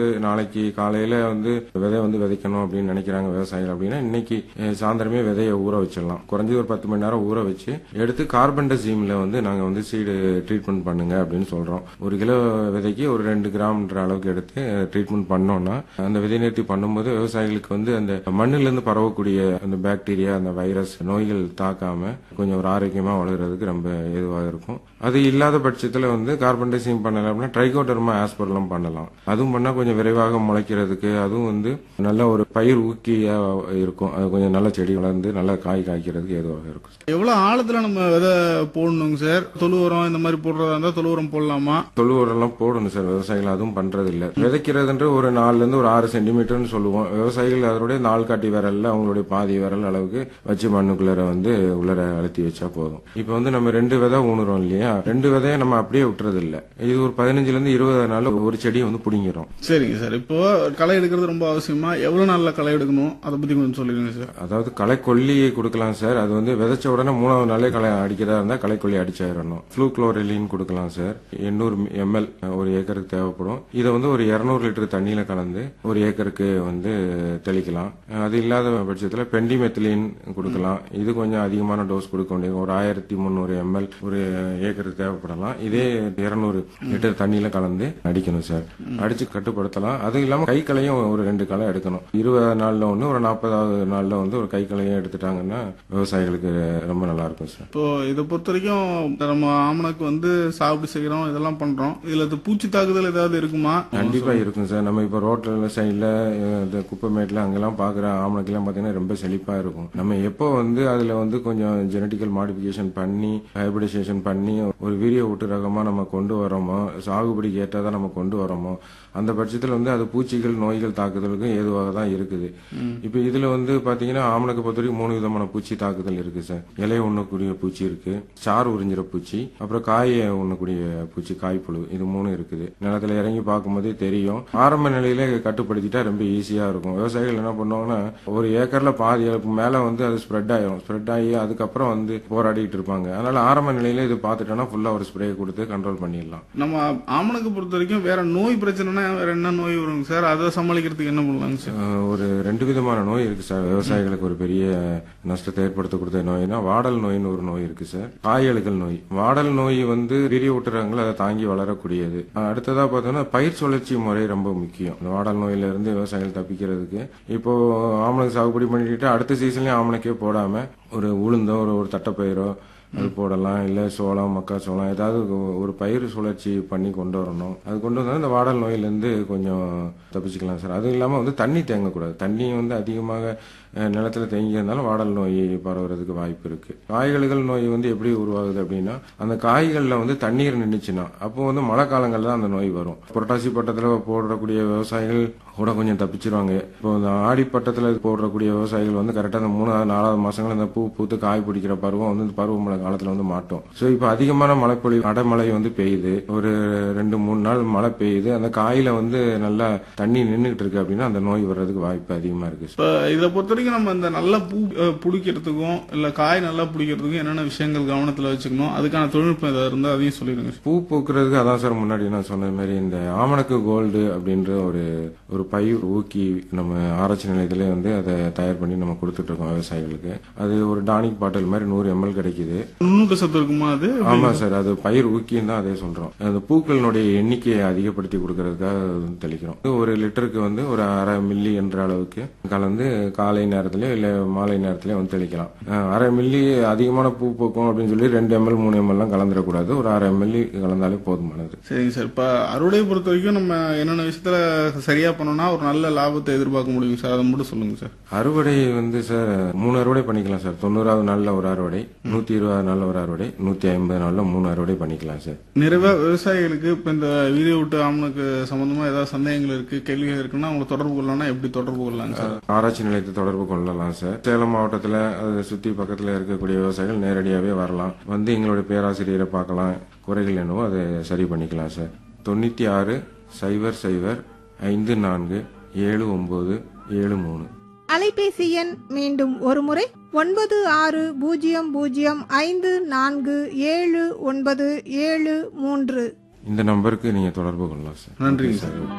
நாளைக்கு காலையில வந்து விதை வந்து விதைக்கணும் அப்படின்னு நினைக்கிறாங்க விவசாயிகள் அப்படின்னா இன்னைக்கு அஹ், சாயந்தரமே விதையை ஊற வச்சிடலாம் குறைஞ்சது ஒரு பத்து மணி நேரம் ஊற வச்சு எடுத்து கார்பன் டசீம்ல வந்து நாங்க வந்து சீடு ட்ரீட்மெண்ட் பண்ணுங்க அப்படின்னு சொல்றோம் ஒரு கிலோ விதைக்கு ஒரு ரெண்டு கிராம்ன்ற அளவுக்கு எடுத்து ட்ரீட்மெண்ட் பண்ணோம்னா அந்த விதை நேர்த்தி பண்ணும்போது விவசாயிகளுக்கு வந்து அந்த மண்ணுல இருந்து பரவக்கூடிய அந்த பாக்டீரியா அந்த வைரஸ் நோய்கள் தாக்காம கொஞ்சம் ஒரு ஆரோக்கியமா வளர்றதுக்கு ரொம்ப ஏதுவாக இருக்கும் அது இல்லாத பட்சத்துல வந்து கார்பன் டசீம் பண்ணல அப்படின்னா ட்ரைகோடர்மா ஆஸ்பர்லாம் பண்ணலாம் அதுவும் பண்ணா கொஞ்சம் விரைவாக முளைக்கிறதுக்கு அதுவும் வந்து நல்ல ஒரு பயிர் ஊக்கியா இருக்கும் அது கொஞ்சம் நல்ல செடி வளர்ந்து நல்ல காய் காய்க்கிறதுக்கு ஏதுவாக இருக்கும் எவ்வளவு ஆழத்துல நம்ம விதை போடணுங்க சார் தொழு உரம் இந்த மாதிரி போடுறதா இருந்தா தொழு உரம் போடலாமா தொழு உரம்லாம் போடணும் சார் விவசாயிகள் அதுவும் பண்றது இல்ல விதைக்கிறதுன்ற ஒரு நாலுல இருந்து ஒரு ஆறு சென்டிமீட்டர்னு சொல்லுவோம் விவசாயிகள் அதனுடைய நாள் காட்டி விரல்ல அவங்களுடைய பாதி விரல் அளவுக்கு வச்சு மண்ணுக்குள்ளர வந்து உள்ளர அழுத்தி வச்சா போதும் இப்போ வந்து நம்ம ரெண்டு விதை ஊனுறோம் இல்லையா ரெண்டு விதையை நம்ம அப்படியே விட்டுறது இல்ல இது ஒரு பதினஞ்சுல இருந்து இருபது நாள் ஒரு செடியை வந்து புடிங்கிறோம் சரிங்க சார் இப்போ களை எடுக்கிறது ரொம்ப அவசியமா எவ்வளவு நாள்ல களை எடுக்கணும் அதை பத்தி கொஞ்சம் சொல்லிடுங்க சார் அதாவது களைக்கொல்லி கொடுக்கலாம் சார் அது வந்து விதைச்ச உடனே மூணாவது நாளே களை அடிக்கிறதா இருந்தா களைக்கொல்லி அடிச்சாயிரணும் ஃப்ளூ குளோரிலின் கொடுக்கலாம் சார் எண்ணூறு எம்எல் ஒரு ஏக்கருக்கு தேவைப்படும் இதை வந்து ஒரு இருநூறு லிட்டர் தண்ணியில கலந்து ஒரு ஏக்கருக்கு வந்து தெளிக்கலாம் அது இல்லாத பட்சத்தில் பெண்டிமெத்திலின் கொடுக்கலாம் இது கொஞ்சம் அதிகமான டோஸ் கொடுக்க வேண்டியது ஒரு ஆயிரத்தி முந்நூறு எம்எல் ஒரு ஏக்கருக்கு தேவைப்படலாம் இதே இருநூறு லிட்டர் தண்ணியில கலந்து அடிக்கணும் சார் அடிச்சு கட்டுப்படுத்தலாம் அது இல்லாம கை களையும் ஒரு ரெண்டு களை எடுக்கணும் இருபது நாள்ல ஒண்ணு ஒரு நாற்பதாவது நாள்ல வந்து ஒரு கை களையும் எடுத்துட்டாங்கன்னா விவசாயிகளுக்கு ரொம்ப நல்லா இருக்கும் சார் இப்போ இதை பொறுத்த வரைக்கும் நம்ம ஆமணக்கு வந்து சாகுபடி செய்யறோம் இதெல்லாம் பண்றோம் இதுல இது பூச்சி தாக்குதல் ஏதாவது இருக்குமா கண்டிப்பா இருக்கும் சார் நம்ம இப்ப ரோட்ல சைட்ல இந்த குப்பைமேட்ல அங்கெல்லாம் பாக்குற ஆமணக்கெல்லாம் பாத்தீங்கன்னா ரொம்ப செழிப்பா இருக்கும் நம்ம எப்போ வந்து அதுல வந்து கொஞ்சம் ஜெனட்டிக்கல் மாடிஃபிகேஷன் பண்ணி ஹைபிரிடைசேஷன் பண்ணி ஒரு வீரிய ஊட்டு ரகமா நம்ம கொண்டு வரோமோ சாகுபடிக்கு ஏற்றதா நம்ம கொண்டு வரோமோ அந்த பட்சத்தில் வந்து அது பூச்சிகள் நோய்கள் தாக்குதலுக்கும் ஏதுவாக தான் இருக்குது இப்போ இதுல வந்து பாத்தீங்கன்னா ஆமணக்கு பொறுத்த வரைக்கும் மூணு விதமான பூச்சி தாக்குதல் இருக்கு சார் இலைய உண்ணக்கூடிய பூச்சி இருக்கு சாறு உறிஞ்சிற பூச்சி அப்புறம் காயை உண்ணக்கூடிய பூச்சி காய்ப்புழு இது மூணு இருக்குது நிலத்துல இறங்கி பார்க்கும்போதே தெரியும் ஆரம்ப நிலையில கட்டுப்படுத்திட்டா ரொம்ப ஈஸியா இருக்கும் விவசாயிகள் என்ன பண்ணுவாங்கன்னா ஒரு ஏக்கர்ல பாதி அளவுக்கு மேல வந்து அது ஸ்ப்ரெட் ஆயிரும் ஸ்ப்ரெட் ஆகி அதுக்கப்புறம் வந்து போராடிட்டு இருப்பாங்க அதனால ஆரம்ப நிலையில இது பார்த்துட்டோம்னா ஃபுல்லா ஒரு ஸ்ப்ரே கொடுத்து கண்ட்ரோல் பண்ணிடலாம் நம்ம ஆமணக்கு பொறுத்த வரைக்கும் வேற நோய் பிரச்சனைனா வேற என்ன நோய் வருங்க சார் அதை சமாளிக்கிறதுக்கு என்ன பண்ணலாங்க சார் அஹ் ஒரு ரெண்டு விதமான நோய் இருக்கு சார் விவசாயிகளுக்கு ஒரு பெரிய நஷ்டத்தை ஏற்படுத்தக்கூடிய நோய்னா வாடல் நோயின்னு ஒரு நோய் இருக்கு சார் காயழுகல் நோய் வாடல் நோய் வந்து விரிய ஊட்டுறாங்களோ அதை தாங்கி வளரக்கூடியது அஹ் அடுத்ததா பார்த்தோம்னா பயிர் சுழற்சி முறை ரொம்ப முக்கியம் இந்த வாடல் நோயில இருந்து விவசாயிகள் தப்பிக்கிறதுக்கு இப்போ ஆமணக்கு சாகுபடி பண்ணிட்டு அடுத்த சீசன்லயும் ஆமணக்கே போடாம ஒரு உளுந்தோ ஒரு ஒரு தட்டைப்பயிரோ அது போடலாம் இல்ல சோளம் மக்காச்சோளம் ஏதாவது ஒரு பயிர் சுழற்சி பண்ணி கொண்டு வரணும் அது கொண்டு வந்தா இந்த வாடல் நோயிலிருந்து கொஞ்சம் தப்பிச்சுக்கலாம் சார் அதுவும் இல்லாம வந்து தண்ணி தேங்கக்கூடாது தண்ணி வந்து அதிகமாக அஹ், நிலத்துல தேங்கி இருந்தாலும் வாடல் நோய் பரவுறதுக்கு வாய்ப்பு இருக்கு காய்கறிகள் நோய் வந்து எப்படி உருவாகுது அப்படின்னா அந்த காய்கள்ல வந்து தண்ணீர் நின்றுச்சுன்னா அப்போ வந்து மழை காலங்கள்ல தான் அந்த நோய் வரும் புரட்டாசி பட்டத்துல போடக்கூடிய விவசாயிகள் கூட கொஞ்சம் தப்பிச்சிருவாங்க இப்போ இந்த ஆடி பட்டத்துல போடக்கூடிய விவசாயிகள் வந்து கரெக்டா அந்த மூணாவது நாலாவது மாசங்கள் இந்த பூ பூத்து காய் பிடிக்கிற பருவம் வந்து இந்த பருவமழை காலத்துல வந்து மாட்டோம் சோ இப்போ அதிகமான மழைப்பொழிவு அடைமழை வந்து பெய்யுது ஒரு ரெண்டு மூணு நாள் மழை பெய்யுது அந்த காயில வந்து நல்லா தண்ணி நின்றுட்டு இருக்கு அப்படின்னா அந்த நோய் வர்றதுக்கு வாய்ப்பு அதிகமா இருக்கு இப்ப இதை பொறுத்த வரைக்கும் நம்ம இந்த நல்ல பூ அஹ், பிடிக்கிறதுக்கும் இல்ல காய் நல்லா பிடிக்கிறதுக்கும் என்னென்ன விஷயங்கள் கவனத்துல வச்சுக்கணும் அதுக்கான தொழில்நுட்பம் ஏதாவது இருந்தா அதையும் சொல்லிடுங்க பூ பூக்கிறதுக்கு அதான் சார் முன்னாடி நான் சொன்ன மாதிரி இந்த ஆமணக்கு கோல்டு அப்படின்ற ஒரு ஒரு பயிர் ஊக்கி நம்ம ஆராய்ச்சி நிலையத்திலே வந்து அதை தயார் பண்ணி நம்ம கொடுத்துட்டு இருக்கோம் விவசாயிகளுக்கு அது ஒரு டானிக் பாட்டில் மாதிரி நூறு எம்எல் கிடைக்குது நுண்ணூட்ட சத்து இருக்குமா அது ஆமா சார் அது பயிர் ஊக்கின்னு தான் அதே சொல்றோம் அந்த பூக்களினுடைய எண்ணிக்கையை அதிகப்படுத்தி கொடுக்கறதுக்காக அது வந்து தெளிக்கிறோம் இது ஒரு லிட்டருக்கு வந்து ஒரு அரை மில்லி என்ற அளவுக்கு கலந்து காலை நேரத்திலயோ இல்ல மாலை நேரத்திலயோ வந்து தெளிக்கலாம் அஹ் அரை மில்லி அதிகமான பூ பூக்கும் அப்படின்னு சொல்லி ரெண்டு எம்எல் மூணு எம்எல் எல்லாம் கலந்துடக்கூடாது ஒரு அரை மில்லி கலந்தாலே போதுமானது சரிங்க சார் இப்ப அறுவடையை பொறுத்த வரைக்கும் நம்ம என்னென்ன விஷயத்துல சரியா பண்ணோம்னா ஒரு நல்ல லாபத்தை எதிர்பார்க்க முடியும் சார் அதை மட்டும் சொல்லுங்க சார் அறுவடை வந்து சார் மூணு அறுவடை பண்ணிக்கலாம் சார் தொண்ணூறாவது நாள்ல ஒரு அறுவடை நூத்தி இருபது நாள்ல ஒரு அறுவடை நூத்தி ஐம்பது நாள்ல மூணு அறுவடை பண்ணிக்கலாம் சார் நிறைவா விவசாயிகளுக்கு இப்ப இந்த வீடியோ விட்டு ஆமனுக்கு சம்பந்தமா ஏதாவது சந்தேகங்கள் இருக்கு கேள்விகள் இருக்குன்னா அவங்க தொடர்பு கொள்ளலாம்னா எப்படி தொடர்பு கொள்ளலாங்க சார் ஆராய்ச்சி நிலையத்தை தொடர்பு கொள்ளலாம் சார் சேலம் மாவட்டத்தில் அதை சுற்றி பக்கத்தில் இருக்கக்கூடிய விவசாயிகள் நேரடியாகவே வரலாம் வந்து எங்களுடைய பேராசிரியரை பார்க்கலாம் குறைகள் என்னவோ அதை சரி பண்ணிக்கலாம் சார் தொண்ணூற்றி ஆறு சைபர் சைபர் ஐந்து நான்கு ஏழு ஒம்பது ஏழு மூணு அலைபேசி எண் மீண்டும் ஒருமுறை ஒன்பது ஆறு பூஜ்ஜியம் பூஜ்ஜியம் ஐந்து நான்கு ஏழு ஒன்பது ஏழு மூன்று இந்த நம்பருக்கு நீங்கள் தொடர்பு கொள்ளலாம் சார் நன்றிங்க சார்